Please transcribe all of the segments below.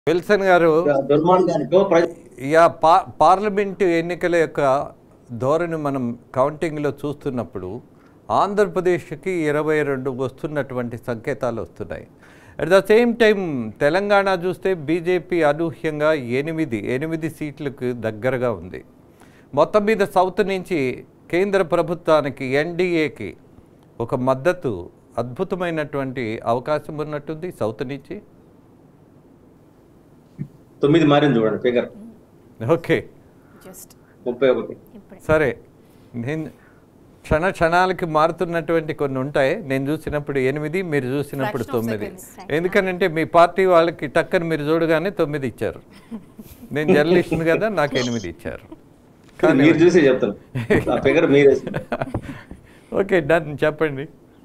Wilson గారు దుర్మార్గానికో ప్ర- yeah పా పార్లమెంటు ఎన్నికల యొక్క ధోరణి మనం కౌంటింగ్లో చూస్తున్నప్పుడు ఆంధ్రప్రదేశ్కి ఇరవై రెండు వస్తున్నటువంటి సంకేతాలు వస్తున్నాయి at the same time Telangana చూస్తే బీజేపీ అనూహ్యంగా ఎనిమిది ఎనిమిది సీట్లకు దగ్గరగా ఉంది మొత్తం మీద సౌత్ నుంచి కేంద్ర ప్రభుత్వానికి ఎన్డీఏకి ఒక మద్దతు అద్భుతమైనటువంటి అవకాశం ఉన్నట్టుంది సౌత్ నుంచి తొమ్మిది మారింది చూడండి ఫిగర్ ఓకే జస్ట్ ముప్పై ఒకటి ఇప్పుడే సరే నేను క్షణ క్షణాలకి మారుతున్నటువంటి కొన్ని ఉంటాయి నేను చూసినప్పుడు ఎనిమిది మీరు చూసినప్పుడు Fraction of తొమ్మిది seconds. ఎందుకనంటే మీ పార్టీ వాళ్ళకి టక్కని మీరు చూడగానే తొమ్మిది ఇచ్చారు నేను జర్నలిస్ట్ని కదా నాకు ఎనిమిది ఇచ్చారు మీరు చూసి చెప్తాను ఆ ఫిగర్ మీరే ఓకే డన్ చెప్పండి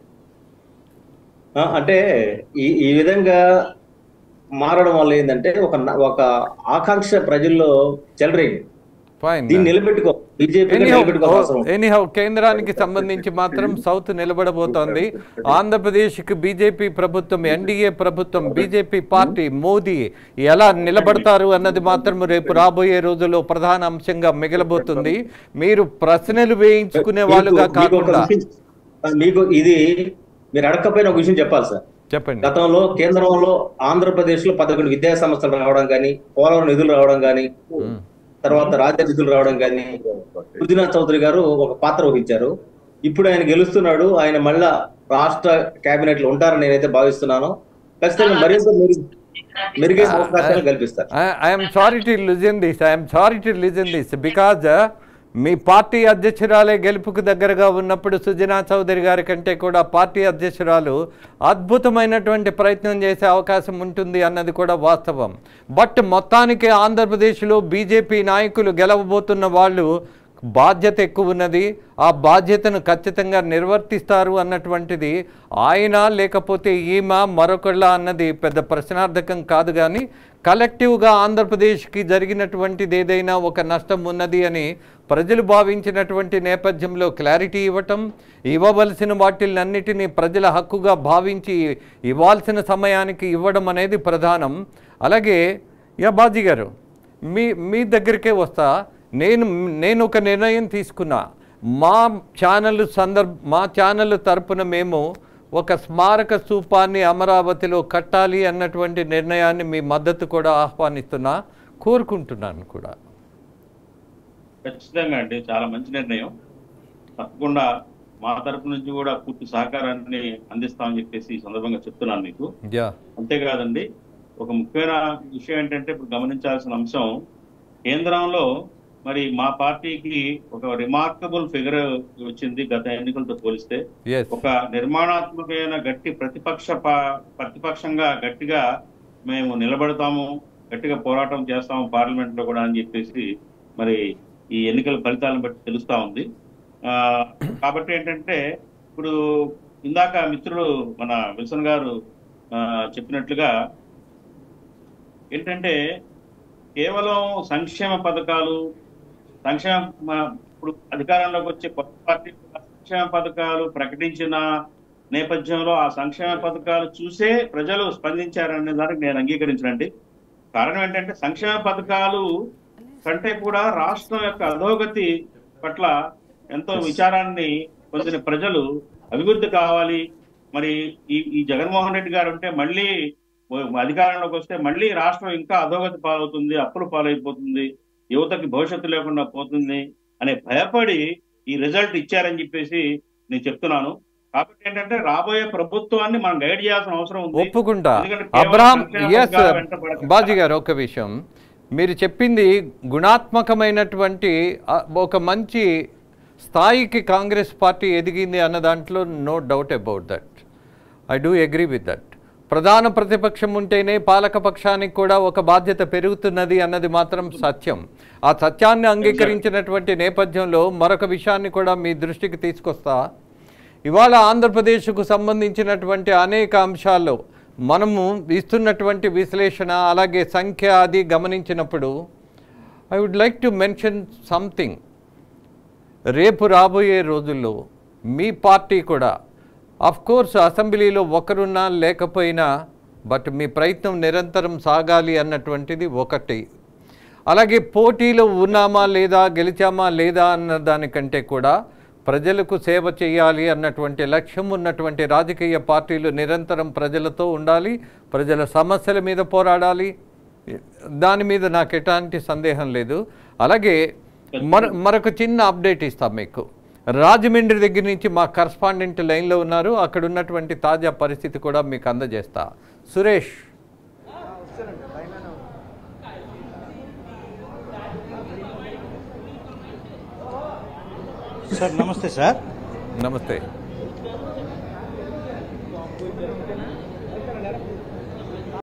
ఆ, అంటే ఈ ఈ విధంగా మారడం వల్ల ఏంటంటే ఒక న- ఒక ఆకాంక్ష ప్రజల్లో చెలరేగి ఫైన్ దీన్ని నిలబెట్టుకో బీజేపీ నిలబెట్టుకోవాల్సిన ఎనీహౌ కేంద్రానికి సంబంధించి మాత్రం సౌత్ నిలబడబోతోంది ఆంధ్రప్రదేశ్కి బీజేపీ ప్రభుత్వం ఎన్డీఏ ప్రభుత్వం బీజేపీ పార్టీ మోదీ ఎలా నిలబడతారు అన్నది మాత్రం రేపు రాబోయే రోజుల్లో ప్రధాన అంశంగా మిగలబోతుంది మీరు ప్రశ్నలు వేయించుకునే వాళ్ళుగా మీకు- మీకు ఒక కాకుండా విషయం- ఆ, మీకు ఇది మీరు అడగకపోయిన ఒక విషయం చెప్పాలి సార్ చెప్పండి గతంలో కేంద్రంలో ఆంధ్రప్రదేశ్ లో పదకొండు విద్యా సంస్థలు రావడం కానీ పోలవరం నిధులు రావడం కానీ తర్వాత రాజ్య నిధులు రావడం కానీ పృథ్వీనాథ్ చౌదరి గారు ఒక పాత్ర వహించారు ఇప్పుడు ఆయన గెలుస్తున్నాడు ఆయన మళ్ళా రాష్ట్ర కేబినెట్ లో ఉంటారని నేనైతే భావిస్తున్నాను ఖచ్చితంగా మరింత మెరుగు మెరుగైన అవకాశాలు కల్పిస్తారు I'm sorry to listen this I'm sorry to listen this because మీ పార్టీ అధ్యక్షురాలే గెలుపుకు దగ్గరగా ఉన్నప్పుడు సుజనా చౌదరి గారి కంటే కూడా పార్టీ అధ్యక్షురాలు అద్భుతమైనటువంటి ప్రయత్నం చేసే అవకాశం ఉంటుంది అన్నది కూడా వాస్తవం బట్ మొత్తానికి ఆంధ్రప్రదేశ్లో బీజేపీ నాయకులు గెలవబోతున్న వాళ్ళు బాధ్యత ఎక్కువ ఉన్నది ఆ బాధ్యతను ఖచ్చితంగా నిర్వర్తిస్తారు అన్నటువంటిది ఆయన లేకపోతే ఈమె మరొకళ్ళ అన్నది పెద్ద ప్రశ్నార్థకం కాదు కానీ కలెక్టివ్గా ఆంధ్రప్రదేశ్కి జరిగినటువంటిది ఏదైనా ఒక నష్టం ఉన్నది అని ప్రజలు భావించినటువంటి నేపథ్యంలో క్లారిటీ ఇవ్వటం ఇవ్వవలసిన వాటిలన్నిటినీ ప్రజల హక్కుగా భావించి ఇవ్వాల్సిన సమయానికి ఇవ్వడం అనేది ప్రధానం అలాగే యా బాజీ గారు మీ మీ దగ్గరికే వస్తా నేను నేను ఒక నిర్ణయం తీసుకున్నా మా ఛానల్ సందర్భ మా ఛానల్ తరపున మేము ఒక స్మారక స్థూపాన్ని అమరావతిలో కట్టాలి అన్నటువంటి నిర్ణయాన్ని మీ మద్దతు కూడా ఆహ్వానిస్తున్నా కోరుకుంటున్నాను కూడా ఖచ్చితంగా అండి చాలా మంచి నిర్ణయం తప్పకుండా మా తరపు నుంచి కూడా పూర్తి సహకారాన్ని అందిస్తామని చెప్పేసి ఈ సందర్భంగా చెప్తున్నాను మీకు యా అంతేకాదండి ఒక ముఖ్యమైన విషయం ఏంటంటే ఇప్పుడు గమనించాల్సిన అంశం కేంద్రంలో మరి మా పార్టీకి ఒక రిమార్కబుల్ ఫిగర్ వచ్చింది గత ఎన్నికలతో పోలిస్తే ఎస్ ఒక నిర్మాణాత్మకమైన గట్టి ప్రతిపక్ష ప- ప్రతిపక్షంగా గట్టిగా మేము నిలబడతాము గట్టిగా పోరాటం చేస్తాము పార్లమెంట్ లో కూడా అని చెప్పేసి మరి ఈ ఎన్నికల ఫలితాలను బట్టి తెలుస్తా ఉంది ఆ, కాబట్టి ఏంటంటే ఇప్పుడు ఇందాక మిత్రుడు మన విల్సన్ గారు ఆ, చెప్పినట్లుగా ఏంటంటే కేవలం సంక్షేమ పథకాలు సంక్షేమ మ- ఇప్పుడు అధికారంలోకి వచ్చే కొత్త పార్టీ కూడా సంక్షేమ పథకాలు ప్రకటించిన నేపథ్యంలో ఆ సంక్షేమ పథకాలు చూసే ప్రజలు స్పందించారనే దానికి నేను అంగీకరించనండి కారణం ఏంటంటే సంక్షేమ పథకాలు కంటే కూడా రాష్ట్రం యొక్క అధోగతి పట్ల ఎంతో విచారాన్ని పొందిన ప్రజలు అభివృద్ధి కావాలి మరి ఈ ఈ జగన్మోహన్ రెడ్డి గారు ఉంటే మళ్ళీ అధికారంలోకి వస్తే మళ్ళీ రాష్ట్రం ఇంకా అధోగతి పాలవుతుంది అప్పులు పాలైపోతుంది యువతకి భవిష్యత్తు లేకుండా పోతుంది అనే భయపడి ఈ రిజల్ట్ ఇచ్చారని చెప్పేసి నేను చెప్తున్నాను కాబట్టి ఏంటంటే రాబోయే ప్రభుత్వాన్ని మనం గైడ్ చేయాల్సిన అవసరం ఉంది ఒప్పుకుంటా ఎందుకంటే కేవలం అబ్రామ్ సంక్షేమ ఎస్ పథకాల వెంట పడకుండా- బాజీ గారు ఒక విషయం మీరు చెప్పింది గుణాత్మకమైనటువంటి ఆ, ఒక మంచి స్థాయికి కాంగ్రెస్ పార్టీ ఎదిగింది అన్న దాంట్లో no doubt about that I do agree with that ప్రధాన ప్రతిపక్షం ఉంటేనే పాలక పక్షానికి కూడా ఒక బాధ్యత పెరుగుతున్నది అన్నది మాత్రం సత్యం ఆ సత్యాన్ని అంగీకరించినటువంటి నేపథ్యంలో మరొక విషయాన్ని కూడా మీ దృష్టికి తీసుకొస్తా ఇవాళ ఆంధ్రప్రదేశ్కు సంబంధించినటువంటి అనేక అంశాల్లో మనము ఇస్తున్నటువంటి విశ్లేషణ అలాగే సంఖ్య అది గమనించినప్పుడు I would like to mention something రేపు రాబోయే రోజుల్లో మీ పార్టీ కూడా అఫ్ కోర్స్ అసెంబ్లీలో ఒకరున్నా లేకపోయినా బట్ మీ ప్రయత్నం నిరంతరం సాగాలి అన్నటువంటిది ఒకటి అలాగే పోటీలో ఉన్నామా లేదా గెలిచామా లేదా అన్న దానికంటే కూడా ప్రజలకు సేవ చేయాలి అన్నటువంటి లక్ష్యం ఉన్నటువంటి రాజకీయ పార్టీలు నిరంతరం ప్రజలతో ఉండాలి ప్రజల సమస్యల మీద పోరాడాలి దాని మీద నాకు ఎలాంటి సందేహం లేదు అలాగే మర మరొక చిన్న అప్డేట్ ఇస్తాం మీకు రాజమండ్రి దగ్గర నుంచి మా కరస్పాండెంట్ లైన్లో ఉన్నారు అక్కడ ఉన్నటువంటి తాజా పరిస్థితి కూడా మీకు అందజేస్తా సురేష్ సార్ నమస్తే సార్ నమస్తే